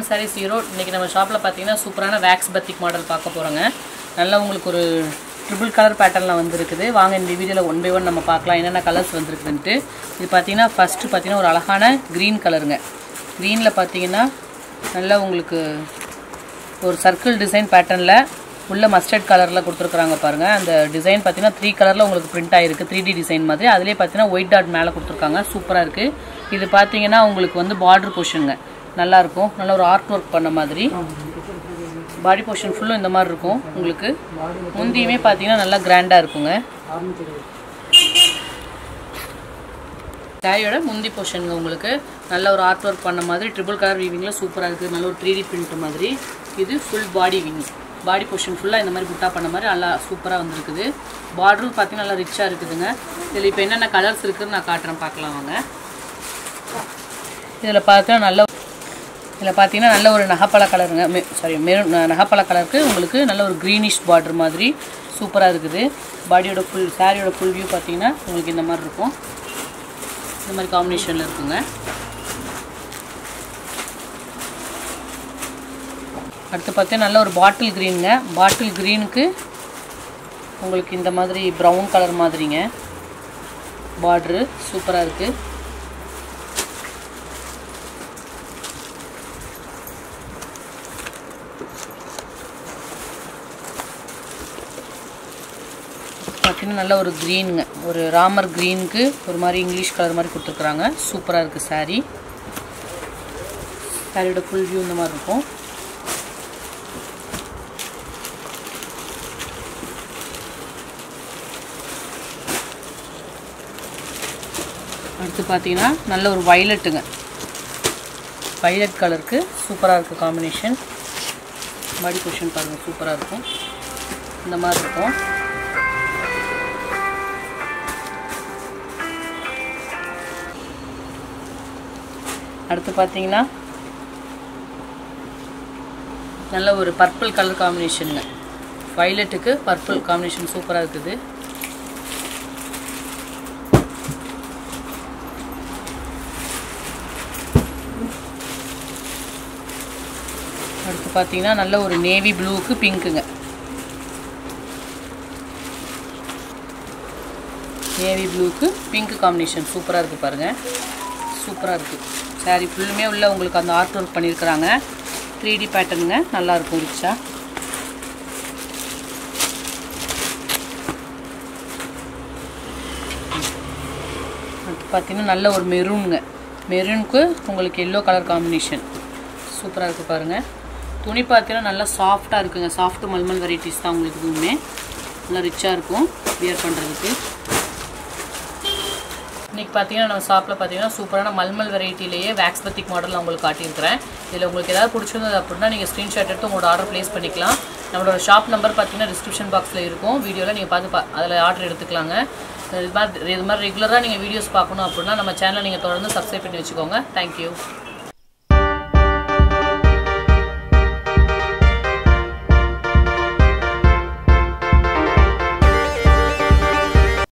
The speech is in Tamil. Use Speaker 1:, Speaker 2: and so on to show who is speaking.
Speaker 1: செவன் சாரீஸ் ஹீரோ இன்றைக்கி நம்ம ஷாப்பில் பார்த்தீங்கன்னா சூப்பரான வேக்ஸ் பத்திக் மாடல் பார்க்க போகிறோங்க நல்லா உங்களுக்கு ஒரு ட்ரிபிள் கலர் பேட்டர்னில் வந்துருக்குது வாங்க இந்த வீடியோவில் ஒன் பை ஒன் நம்ம பார்க்கலாம் என்னென்ன கலர்ஸ் வந்துருக்குதுன்ட்டு இது பார்த்தீங்கன்னா ஃபஸ்ட்டு பார்த்தீங்கன்னா ஒரு அழகான க்ரீன் கலருங்க க்ரீனில் பார்த்தீங்கன்னா நல்லா உங்களுக்கு ஒரு சர்க்கிள் டிசைன் பேட்டர்னில் உள்ள மஸ்டர்ட் கலரில் கொடுத்துருக்குறாங்க பாருங்கள் அந்த டிசைன் பார்த்தீங்கன்னா த்ரீ கலரில் உங்களுக்கு பிரிண்ட் ஆகிருக்கு த்ரீ டி டிசைன் மாதிரி அதிலே பார்த்தீங்கன்னா ஒயிட் டாட் மேலே கொடுத்துருக்காங்க சூப்பராக இருக்குது இது பார்த்தீங்கன்னா உங்களுக்கு வந்து பார்டர் போர்ஷனுங்க நல்லாயிருக்கும் நல்ல ஒரு ஆர்ட் ஒர்க் பண்ண மாதிரி பாடி போர்ஷன் ஃபுல்லும் இந்த மாதிரி இருக்கும் உங்களுக்கு முந்தியுமே பார்த்தீங்கன்னா நல்லா கிராண்டாக இருக்குங்க சாரியோட முந்தி போர்ஷனுங்க உங்களுக்கு நல்ல ஒரு ஆர்ட் ஒர்க் பண்ண மாதிரி ட்ரிபிள் கலர் வீவிங்கில் சூப்பராக இருக்குது நல்ல ஒரு த்ரீ டி பிரிண்ட் மாதிரி இது full body wing body portion ஃபுல்லாக இந்த மாதிரி புட்டா பண்ண மாதிரி நல்லா சூப்பராக வந்துருக்குது பார்டரும் பார்த்தீங்கன்னா நல்லா ரிச்சாக இருக்குதுங்க இதில் இப்போ என்னென்ன கலர்ஸ் இருக்குதுன்னு நான் காட்டுறேன் பார்க்கலாம் வாங்க இதில் பார்த்தா நல்ல இதில் பார்த்தீங்கன்னா நல்ல ஒரு நகைப்பழ கலருங்க மெ சாரி மெரூன் நகைப்பழ கலருக்கு உங்களுக்கு நல்ல ஒரு க்ரீனிஷ் பார்டர் மாதிரி சூப்பராக இருக்குது பாடியோட ஃபுல் சாரியோட ஃபுல் வியூ பார்த்தீங்கன்னா உங்களுக்கு இந்த மாதிரி இருக்கும் இந்த மாதிரி காம்பினேஷனில் இருக்குங்க அடுத்து பார்த்தீங்கன்னா நல்ல ஒரு பாட்டில் க்ரீனுங்க பாட்டில் க்ரீனுக்கு உங்களுக்கு இந்த மாதிரி ப்ரௌன் கலர் மாதிரிங்க பார்ட்ரு சூப்பராக இருக்குது பார்த்தீங்கன்னா நல்ல ஒரு க்ரீனுங்க ஒரு ராமர் க்ரீனுக்கு ஒரு மாதிரி இங்கிலீஷ் கலர் மாதிரி கொடுத்துருக்குறாங்க சூப்பராக இருக்குது சாரீ சாரியோட ஃபுல் வியூ இந்த மாதிரி இருக்கும் அடுத்து பார்த்தீங்கன்னா நல்ல ஒரு வைலட்டுங்க வைலட் கலருக்கு சூப்பராக இருக்குது காம்பினேஷன் பாடி பொஷன் பாருங்கள் சூப்பராக இருக்கும் இந்த மாதிரி இருக்கும் அடுத்து பார்த்தீங்கன்னா நல்ல ஒரு பர்பிள் கலர் காம்பினேஷனுங்க வைலட்டுக்கு பர்பிள் காம்பினேஷன் சூப்பராக இருக்குது அடுத்து பார்த்தீங்கன்னா நல்ல ஒரு நேவி ப்ளூக்கு பிங்க்குங்க நேவி ப்ளூக்கு பிங்க் காம்பினேஷன் சூப்பராக இருக்குது பாருங்கள் சூப்பராக இருக்குது சாரீ ஃபுல்லுமே உள்ள உங்களுக்கு அந்த ஆர்ட் ஒர்க் பண்ணியிருக்கிறாங்க த்ரீ டி பேட்டர்னுங்க நல்லாயிருக்கும் ரிச்சா அடுத்து பார்த்தீங்கன்னா நல்ல ஒரு மெரூனுங்க மெரூனுக்கு உங்களுக்கு எல்லோ கலர் காம்பினேஷன் சூப்பராக இருக்குது பாருங்கள் துணி பார்த்தீங்கன்னா நல்லா சாஃப்டாக இருக்குங்க சாஃப்ட் மல்மல் வெரைட்டிஸ் தான் உங்களுக்கு இதுவுமே நல்லா ரிச்சாக இருக்கும் வியர் பண்ணுறதுக்கு இன்றைக்கி பார்த்தீங்கன்னா நம்ம ஷாப்பில் பார்த்தீங்கன்னா சூப்பரான மல்மல் வெரைட்டிலேயே வேக்ஸ் பத்திக் மாடல் உங்களுக்கு காட்டியிருக்கிறேன் இதில் உங்களுக்கு ஏதாவது பிடிச்சிருந்தது அப்படின்னா நீங்கள் ஸ்க்ரீன்ஷாட் எடுத்து உங்களோட ஆர்டர் ப்ளேஸ் பண்ணிக்கலாம் நம்மளோட ஷாப் நம்பர் பார்த்தீங்கன்னா டிஸ்கிரிப்ஷன் பாக்ஸில் இருக்கும் வீடியோவில் நீங்கள் பார்த்து பா அதில் ஆர்டர் எடுத்துக்கலாங்க இது மாதிரி இது மாதிரி ரெகுலராக நீங்கள் வீடியோஸ் பார்க்கணும் அப்படின்னா நம்ம சேனலை நீங்கள் தொடர்ந்து சப்ஸ்கிரைப் பண்ணி வச்சுக்கோங்க தேங்க்யூ